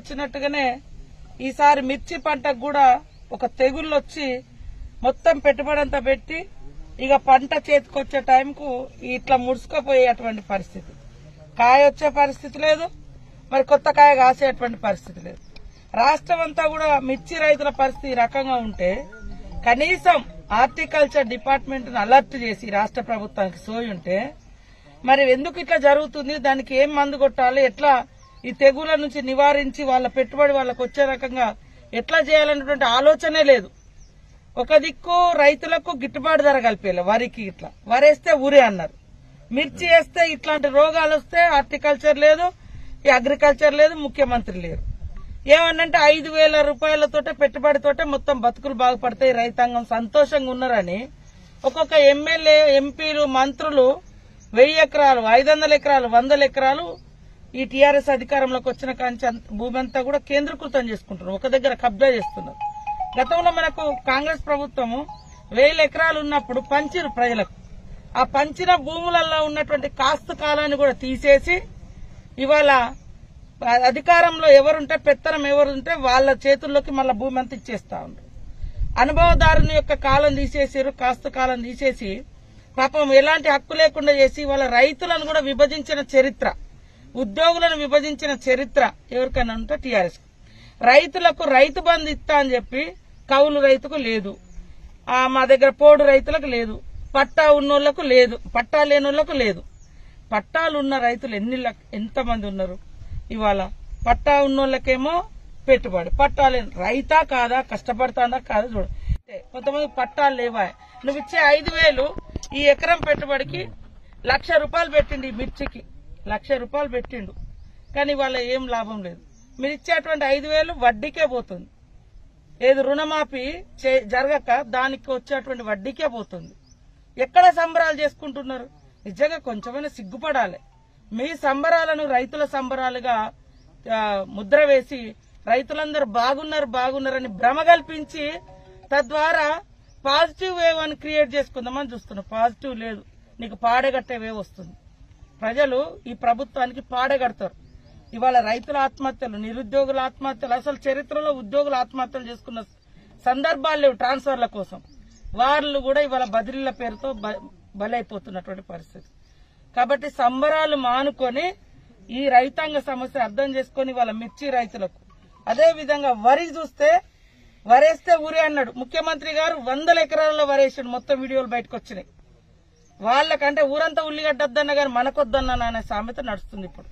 వచ్చినట్టుగానే ఈసారి మిర్చి పంటకు కూడా ఒక తెగుళ్ళు వచ్చి మొత్తం పెట్టుబడి అంతా పెట్టి ఇక పంట చేతికొచ్చే టైంకు ఇట్లా ముడుచుకుపోయేటువంటి పరిస్థితి కాయ వచ్చే పరిస్థితి లేదు మరి కొత్త కాయ కాసేటువంటి పరిస్థితి లేదు రాష్ట్రం అంతా కూడా మిర్చి రైతుల పరిస్థితి ఈ రకంగా ఉంటే కనీసం హార్టికల్చర్ డిపార్ట్మెంట్ అలర్ట్ చేసి రాష్ట్ర ప్రభుత్వానికి సోయి ఉంటే మరి ఎందుకు ఇట్లా జరుగుతుంది దానికి ఏం మందు కొట్టాలి ఎట్లా ఈ తెగుల నుంచి నివారించి వాళ్ళ పెట్టుబడి వాళ్ళకు వచ్చే రకంగా ఎట్లా చేయాలన్నటువంటి ఆలోచనే లేదు ఒక దిక్కు రైతులకు గిట్టుబాటు ధర కలిపేయాలి వరికి ఇట్లా వరేస్తే ఊరే అన్నారు మిర్చి వేస్తే ఇట్లాంటి రోగాలు వస్తే హార్టికల్చర్ లేదు ఈ అగ్రికల్చర్ లేదు ముఖ్యమంత్రి లేరు ఏమన్నంటే ఐదు వేల రూపాయలతోటే పెట్టుబడితోటే మొత్తం బతుకులు బాగుపడతాయి రైతాంగం సంతోషంగా ఉన్నారని ఒక్కొక్క ఎమ్మెల్యే ఎంపీలు మంత్రులు వెయ్యి ఎకరాలు ఐదు వందల ఎకరాలు వందల ఎకరాలు ఈ టీఆర్ఎస్ అధికారంలోకి వచ్చిన కాంచి అంత- భూమి అంతా కూడా కేంద్రీకృతం చేసుకుంటున్నారు ఒక దగ్గర కబ్జా చేస్తున్నారు గతంలో మనకు కాంగ్రెస్ ప్రభుత్వము వేల ఎకరాలు ఉన్నప్పుడు పంచిరు ప్రజలకు ఆ పంచిన భూములలో ఉన్నటువంటి కాస్తు కాలాన్ని కూడా తీసేసి ఇవాళ అధికారంలో ఎవరుంటే పెత్తనం ఎవరుంటే వాళ్ళ చేతుల్లోకి మళ్ళీ భూమి అంతా ఇచ్చేస్తా ఉన్నారు అనుభవదారుని యొక్క కాలం తీసేసారు కాస్త కాలం తీసేసి పాపం ఎలాంటి హక్కు లేకుండా చేసి వాళ్ళ రైతులను కూడా విభజించిన చరిత్ర ఉద్యోగులను విభజించిన చరిత్ర ఎవరికైనా ఉంటే టీఆర్ఎస్ రైతులకు రైతు బంధు ఇస్తా అని చెప్పి కౌలు రైతుకు లేదు ఆ, మా దగ్గర పోడు రైతులకు లేదు పట్టా ఉన్నోళ్లకు లేదు పట్టా లేనోళ్లకు లేదు పట్టాలు ఉన్న రైతులు ఎన్ని లక్- ఎంతమంది ఉన్నారు ఇవాళ పట్టా ఉన్నోళ్ళకేమో పెట్టుబడి పట్టా లేని రైతా కాదా కష్టపడతాందా కాదా చూడు కొంతమంది పట్టాలు లేవా నువ్వు ఇచ్చే ఐదు వేలు ఈ ఎకరం పెట్టుబడికి లక్ష రూపాయలు పెట్టిండు ఈ మిర్చికి లక్ష రూపాయలు పెట్టిండు కానీ వాళ్ళ ఏం లాభం లేదు మీరు ఇచ్చేటువంటి ఐదు వేలు వడ్డీకే పోతుంది ఏది రుణమాఫీ చే- జరగక దానికి వచ్చేటువంటి వడ్డీకే పోతుంది ఎక్కడ సంబరాలు చేసుకుంటున్నారు నిజంగా కొంచెమైనా సిగ్గుపడాలి మీ సంబరాలను రైతుల సంబరాలుగా ఆ, ముద్ర వేసి రైతులందరూ బాగున్నారు బాగున్నారని భ్రమ కల్పించి తద్వారా పాజిటివ్ వేవ్ అని క్రియేట్ చేసుకుందామని చూస్తున్నాం పాజిటివ్ లేదు నీకు పాడగట్టే వేవ్ వస్తుంది ప్రజలు ఈ ప్రభుత్వానికి పాడగడతారు ఇవాళ రైతుల ఆత్మహత్యలు నిరుద్యోగుల ఆత్మహత్యలు అసలు చరిత్రలో ఉద్యోగుల ఆత్మహత్యలు చేసుకున్న సందర్భాలు లేవు ట్రాన్స్ఫర్ల కోసం వాళ్ళు కూడా ఇవాళ బదిలీల పేరుతో బ- బలైపోతున్నటువంటి పరిస్థితి కాబట్టి సంబరాలు మానుకొని ఈ రైతాంగ సమస్య అర్థం చేసుకొని వాళ్ళ మిర్చి రైతులకు అదే విధంగా వరి చూస్తే వరేస్తే ఊరే అన్నాడు ముఖ్యమంత్రి గారు వందల ఎకరాలలో వరేసాడు మొత్తం వీడియోలు బయటకు వచ్చినాయి వాళ్ళకంటే ఊరంతా ఉల్లిగడ్డొద్దన్న కానీ మనకొద్దన్న అనే సామెత నడుస్తుంది ఇప్పుడు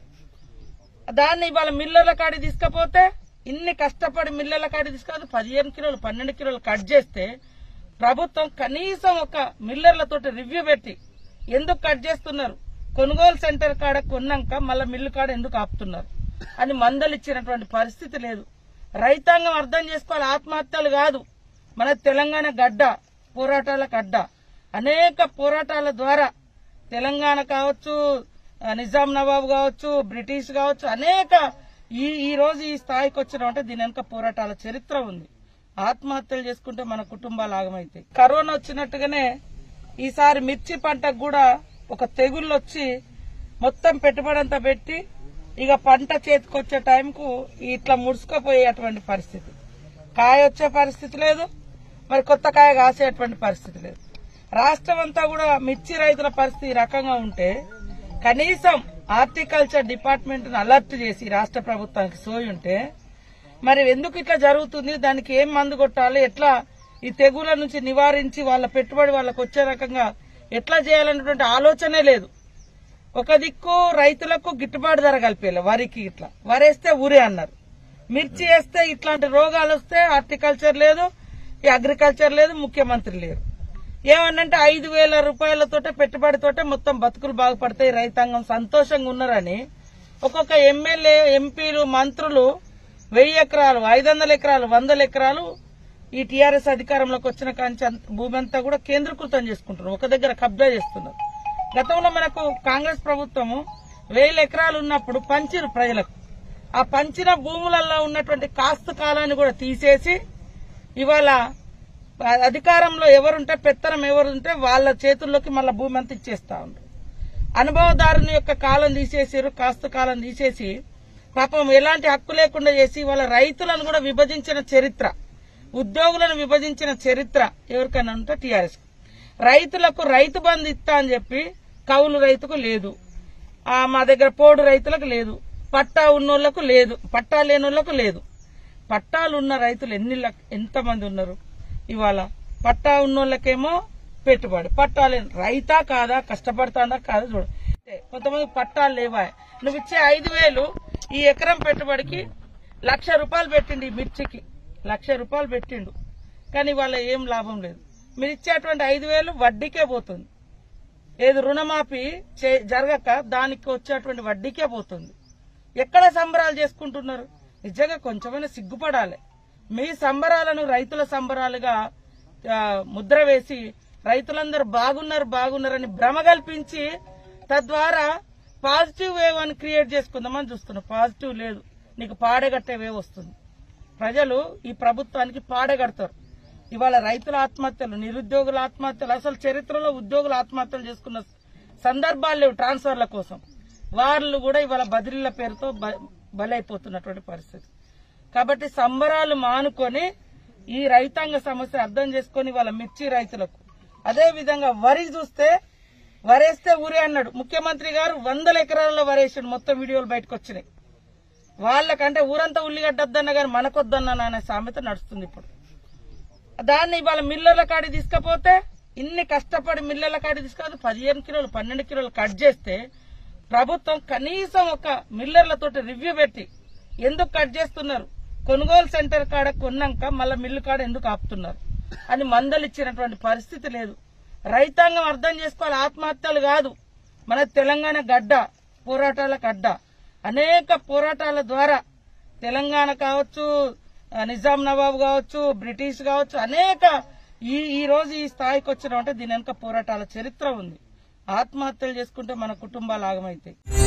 దాన్ని ఇవాళ మిల్లర్ల కాడి తీసుకపోతే ఇన్ని కష్టపడి మిల్లర్ల కాడి తీసుకపోతే పదిహేను కిలోలు పన్నెండు కిలోలు కట్ చేస్తే ప్రభుత్వం కనీసం ఒక మిల్లర్లతోటి రివ్యూ పెట్టి ఎందుకు కట్ చేస్తున్నారు కొనుగోలు సెంటర్ కాడ కొన్నాక మళ్ళీ మిల్లు కాడ ఎందుకు ఆపుతున్నారు అని మందలు ఇచ్చినటువంటి పరిస్థితి లేదు రైతాంగం అర్థం చేసుకోవాలి ఆత్మహత్యలు కాదు మన తెలంగాణ గడ్డ పోరాటాల గడ్డ అనేక పోరాటాల ద్వారా తెలంగాణ కావచ్చు ఆ, నిజాం నవాబ్ కావచ్చు బ్రిటిష్ కావచ్చు అనేక ఈ ఈ రోజు ఈ స్థాయికి వచ్చినామంటే దీని వెనుక పోరాటాల చరిత్ర ఉంది ఆత్మహత్యలు చేసుకుంటే మన కుటుంబాలు ఆగమైతాయి కరోనా వచ్చినట్టుగానే ఈసారి మిర్చి పంటకు కూడా ఒక తెగుళ్ళు వచ్చి మొత్తం పెట్టుబడి అంతా పెట్టి ఇక పంట చేతికొచ్చే టైంకు ఇట్లా ముడుచుకుపోయేటువంటి పరిస్థితి కాయ వచ్చే పరిస్థితి లేదు మరి కొత్త కాయ కాసేటువంటి పరిస్థితి లేదు రాష్ట్రం అంతా కూడా మిర్చి రైతుల పరిస్థితి ఈ రకంగా ఉంటే కనీసం హార్టికల్చర్ డిపార్ట్మెంట్ అలర్ట్ చేసి రాష్ట్ర ప్రభుత్వానికి సోయి ఉంటే మరి ఎందుకు ఇట్లా జరుగుతుంది దానికి ఏం మందు కొట్టాలి ఎట్లా ఈ తెగుల నుంచి నివారించి వాళ్ళ పెట్టుబడి వాళ్ళకు వచ్చే రకంగా ఎట్లా చేయాలన్నటువంటి ఆలోచనే లేదు ఒక దిక్కు రైతులకు గిట్టుబాటు ధర కలిపేయాలి వరికి ఇట్లా వరేస్తే ఊరే అన్నారు మిర్చి వేస్తే ఇట్లాంటి రోగాలు వస్తే హార్టికల్చర్ లేదు ఈ అగ్రికల్చర్ లేదు ముఖ్యమంత్రి లేరు ఏమన్నంటే ఐదు వేల రూపాయలతోటే పెట్టుబడితోటే మొత్తం బతుకులు బాగుపడతాయి రైతాంగం సంతోషంగా ఉన్నారని ఒక్కొక్క ఎమ్మెల్యే ఎంపీలు మంత్రులు వెయ్యి ఎకరాలు ఐదు వందల ఎకరాలు వందల ఎకరాలు ఈ టీఆర్ఎస్ అధికారంలోకి వచ్చిన కాంచి అంత- భూమి అంతా కూడా కేంద్రీకృతం చేసుకుంటున్నారు ఒక దగ్గర కబ్జా చేస్తున్నారు గతంలో మనకు కాంగ్రెస్ ప్రభుత్వము వేల ఎకరాలు ఉన్నప్పుడు పంచిరు ప్రజలకు ఆ పంచిన భూములలో ఉన్నటువంటి కాస్తు కాలాన్ని కూడా తీసేసి ఇవాళ అధికారంలో ఎవరుంటే పెత్తనం ఎవరుంటే వాళ్ళ చేతుల్లోకి మళ్ళీ భూమి అంతా ఇచ్చేస్తా ఉన్నారు అనుభవదారుని యొక్క కాలం తీసేసారు కాస్త కాలం తీసేసి పాపం ఎలాంటి హక్కు లేకుండా చేసి వాళ్ళ రైతులను కూడా విభజించిన చరిత్ర ఉద్యోగులను విభజించిన చరిత్ర ఎవరికైనా ఉంటే టీఆర్ఎస్ రైతులకు రైతు బంధు ఇస్తా అని చెప్పి కౌలు రైతుకు లేదు ఆ మా దగ్గర పోడు రైతులకు లేదు పట్టా ఉన్నోళ్లకు లేదు పట్టా లేనోళ్లకు లేదు పట్టాలు ఉన్న రైతులు ఎన్ని లక్- ఎంతమంది ఉన్నారు ఇవాళ పట్టా ఉన్నోళ్ళకేమో పెట్టుబడి పట్టా లేని రైతా కాదా కష్టపడతాడా కాదా చూడు కొంతమంది పట్టాలు లేవా నువ్వు ఇచ్చే ఐదు వేలు ఈ ఎకరం పెట్టుబడికి లక్ష రూపాయలు పెట్టిండు ఈ మిర్చికి లక్ష రూపాయలు పెట్టిండు కానీ వాళ్ళ ఏం లాభం లేదు మీరు ఇచ్చేటువంటి ఐదు వేలు వడ్డీకే పోతుంది ఏది రుణమాఫీ చే- జరగక దానికి వచ్చేటువంటి వడ్డీకే పోతుంది ఎక్కడ సంబరాలు చేసుకుంటున్నారు నిజంగా కొంచెమైనా సిగ్గుపడాలి మీ సంబరాలను రైతుల సంబరాలుగా ఆ, ముద్ర వేసి రైతులందరూ బాగున్నారు బాగున్నారని భ్రమ కల్పించి తద్వారా పాజిటివ్ వేవ్ అని క్రియేట్ చేసుకుందామని చూస్తున్నాం పాజిటివ్ లేదు నీకు పాడగట్టే వేవ్ వస్తుంది ప్రజలు ఈ ప్రభుత్వానికి పాడగడతారు ఇవాళ రైతుల ఆత్మహత్యలు నిరుద్యోగుల ఆత్మహత్యలు అసలు చరిత్రలో ఉద్యోగుల ఆత్మహత్యలు చేసుకున్న సందర్భాలు లేవు ట్రాన్స్ఫర్ల కోసం వాళ్ళు కూడా ఇవాళ బదిలీల పేరుతో బ- బలైపోతున్నటువంటి పరిస్థితి కాబట్టి సంబరాలు మానుకొని ఈ రైతాంగ సమస్య అర్థం చేసుకొని వాళ్ళ మిర్చి రైతులకు అదే విధంగా వరి చూస్తే వరేస్తే ఊరే అన్నాడు ముఖ్యమంత్రి గారు వందల ఎకరాలలో వరేసాడు మొత్తం వీడియోలు బయటకు వచ్చినాయి వాళ్ళకంటే ఊరంతా ఉల్లిగడ్డ వద్దన్న కానీ మనకొద్దన్న అనే సామెత నడుస్తుంది ఇప్పుడు దాన్ని ఇవాళ మిల్లర్ల కాడి తీసుకపోతే ఇన్ని కష్టపడి మిల్లర్ల కాడి తీసుకపోతే పదిహేను కిలోలు పన్నెండు కిలోలు కట్ చేస్తే ప్రభుత్వం కనీసం ఒక మిల్లర్లతోటి రివ్యూ పెట్టి ఎందుకు కట్ చేస్తున్నారు కొనుగోలు సెంటర్ కాడ కొన్నాక మళ్ళీ మిల్లు కాడ ఎందుకు ఆపుతున్నారు అని మందలు ఇచ్చినటువంటి పరిస్థితి లేదు రైతాంగం అర్థం చేసుకోవాలి ఆత్మహత్యలు కాదు మన తెలంగాణ గడ్డ పోరాటాల గడ్డ అనేక పోరాటాల ద్వారా తెలంగాణ కావచ్చు ఆ, నిజాం నవాబు కావచ్చు బ్రిటిష్ కావచ్చు అనేక ఈ ఈ రోజు ఈ స్థాయికి వచ్చినామంటే దీని వెనుక పోరాటాల చరిత్ర ఉంది ఆత్మహత్యలు చేసుకుంటే మన కుటుంబాలు ఆగమైతాయి